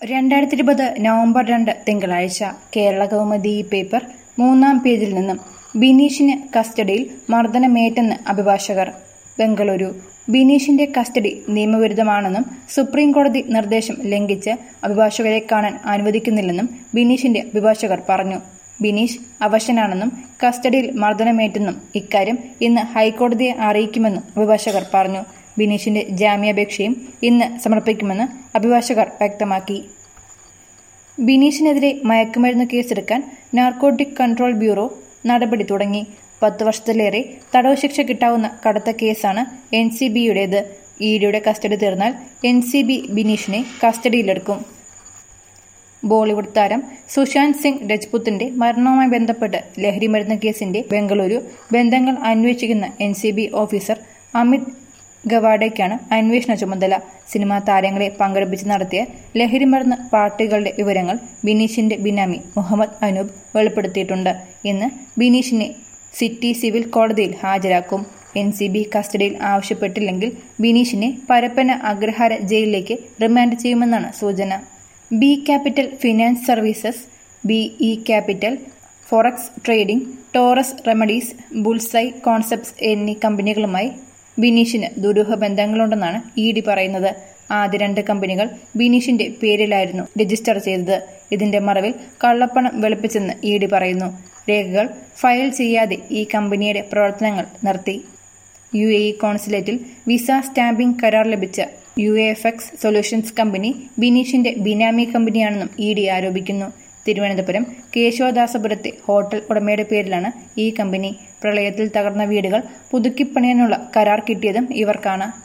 രണ്ടായിരത്തി ഇരുപത് നവംബർ രണ്ട് തിങ്കളാഴ്ച കേരള കൗമുദി പേപ്പർ മൂന്നാം പേജിൽ നിന്നും ബിനീഷിന് കസ്റ്റഡിയിൽ മർദ്ദനമേറ്റെന്ന് അഭിഭാഷകർ ബംഗളൂരു ബിനീഷിന്റെ കസ്റ്റഡി നിയമവിരുദ്ധമാണെന്നും സുപ്രീം കോടതി നിർദ്ദേശം ലംഘിച്ച് അഭിഭാഷകരെ കാണാൻ അനുവദിക്കുന്നില്ലെന്നും ബിനീഷിന്റെ അഭിഭാഷകർ പറഞ്ഞു ബിനീഷ് അവശനാണെന്നും കസ്റ്റഡിയിൽ മർദ്ദനമേറ്റെന്നും ഇക്കാര്യം ഇന്ന് ഹൈക്കോടതിയെ അറിയിക്കുമെന്നും അഭിഭാഷകർ പറഞ്ഞു ബിനീഷിന്റെ ജാമ്യാപേക്ഷയും ഇന്ന് സമർപ്പിക്കുമെന്ന് അഭിഭാഷകർ വ്യക്തമാക്കി ബിനീഷിനെതിരെ മയക്കുമരുന്ന് കേസെടുക്കാൻ നാർക്കോട്ടിക് കൺട്രോൾ ബ്യൂറോ നടപടി തുടങ്ങി പത്ത് വർഷത്തിലേറെ തടവ് ശിക്ഷ കിട്ടാവുന്ന കടുത്ത കേസാണ് എൻ സി ബിയുടേത് ഇഡിയുടെ കസ്റ്റഡി തീർന്നാൽ എൻ സി ബി ബിനീഷിനെ കസ്റ്റഡിയിലെടുക്കും ബോളിവുഡ് താരം സുശാന്ത് സിംഗ് രജ്പുത്തിന്റെ മരണവുമായി ബന്ധപ്പെട്ട് ലഹരിമരുന്ന് കേസിന്റെ ബംഗളൂരു ബന്ധങ്ങൾ അന്വേഷിക്കുന്ന N C B officer Amit ഗവാഡയ്ക്കാണ് അന്വേഷണ ചുമതല സിനിമാ താരങ്ങളെ പങ്കെടുപ്പിച്ച് നടത്തിയ ലഹരിമരുന്ന് പാർട്ടികളുടെ വിവരങ്ങൾ ബിനീഷിന്റെ ബിനാമി മുഹമ്മദ് അനൂപ് വെളിപ്പെടുത്തിയിട്ടുണ്ട് ഇന്ന് ബിനീഷിനെ സിറ്റി സിവിൽ കോടതിയിൽ ഹാജരാക്കും എൻ സി ബി കസ്റ്റഡിയിൽ ആവശ്യപ്പെട്ടില്ലെങ്കിൽ ബിനീഷിനെ പരപ്പന അഗ്രഹാര ജയിലിലേക്ക് റിമാൻഡ് ചെയ്യുമെന്നാണ് സൂചന B capital finance services B E capital forex trading Taurus remedies bullseye concepts എന്നീ കമ്പനികളുമായി ബിനീഷിന് ദുരൂഹ ബന്ധങ്ങളുണ്ടെന്നാണ് ഇ ഡി പറയുന്നത് ആദ്യ രണ്ട് കമ്പനികൾ ബിനീഷിന്റെ പേരിലായിരുന്നു രജിസ്റ്റർ ചെയ്തത് ഇതിന്റെ മറവിൽ കള്ളപ്പണം വെളുപ്പിച്ചെന്ന് ഇ ഡി പറയുന്നു രേഖകൾ ഫയൽ ചെയ്യാതെ ഈ കമ്പനിയുടെ പ്രവർത്തനങ്ങൾ നിർത്തി യു എ ഇ കോൺസുലേറ്റിൽ വിസ സ്റ്റാമ്പിംഗ് കരാർ ലഭിച്ച U F X solutions company ബിനീഷിന്റെ ബിനാമി കമ്പനിയാണെന്നും ഇ ഡി ആരോപിക്കുന്നു തിരുവനന്തപുരം കേശവദാസപുരത്തെ ഹോട്ടൽ ഉടമയുടെ പേരിലാണ് ഈ കമ്പനി പ്രളയത്തിൽ തകർന്ന വീടുകൾ പുതുക്കിപ്പണിയാനുള്ള കരാർ കിട്ടിയതും ഇവർക്കാണ്